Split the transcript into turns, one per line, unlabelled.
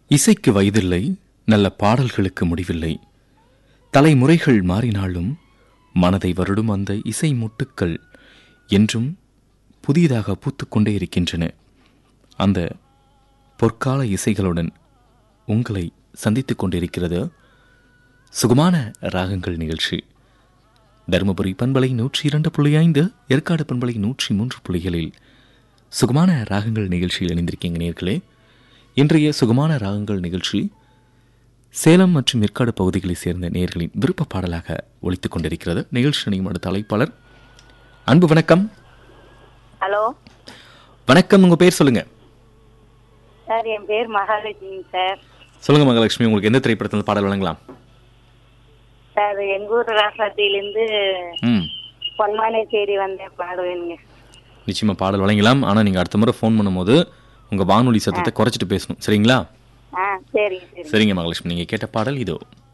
இசைக்கு வயதில்லை நல்ல பாடல்களுக்கு முடிவில்லை தலைமுறைகள் மாறினாலும் மனதை வருடும் அந்த இசை முட்டுக்கள் என்றும் புதியதாக பூத்துக்கொண்டே இருக்கின்றன அந்த பொற்கால இசைகளுடன் உங்களை சந்தித்துக் கொண்டிருக்கிறது சுகமான ராகங்கள் நிகழ்ச்சி தருமபுரி பண்பலை நூற்றி இரண்டு புள்ளி ஐந்து ஏற்காடு பண்பலை நூற்றி மூன்று புள்ளிகளில் சுகமான ராகங்கள் நிகழ்ச்சியில் இணைந்திருக்கீங்க நேர்களே இன்றைய சுகமான ராகங்கள் நிகழ்ச்சி சேலம் மற்றும் ஏற்காடு பகுதிகளைச் சேர்ந்த நேர்களின் விருப்ப பாடலாக ஒலித்துக் கொண்டிருக்கிறது நிகழ்ச்சி அணியும் அடுத்த அழைப்பாளர் அன்பு வணக்கம்
ஹலோ
வணக்கம் உங்க பேர் சொல்லுங்க
சார் என் பேர் மகாலட்சுமி சார்
சொல்லுங்க மகாலட்சுமி உங்களுக்கு எந்த திரைப்படத்தில் பாடல் வழங்கலாம்
சார் எங்க ஊர் ராசாத்தியிலேருந்து
ம்
பொன்மானை தேடி வந்தேன் பாடுவேனுங்க
நிச்சயமா பாடல் வழங்கலாம் ஆனா நீங்க அடுத்த முறை ஃபோன் பண்ணும்போது உங்க வானொலி சத்தத்தை குறைச்சிட்டு பேசணும் சரிங்களா
ஆ சரிங்க சரி
சரிங்க மகாலட்சுமி நீங்க கேட்ட பாடல் இதோ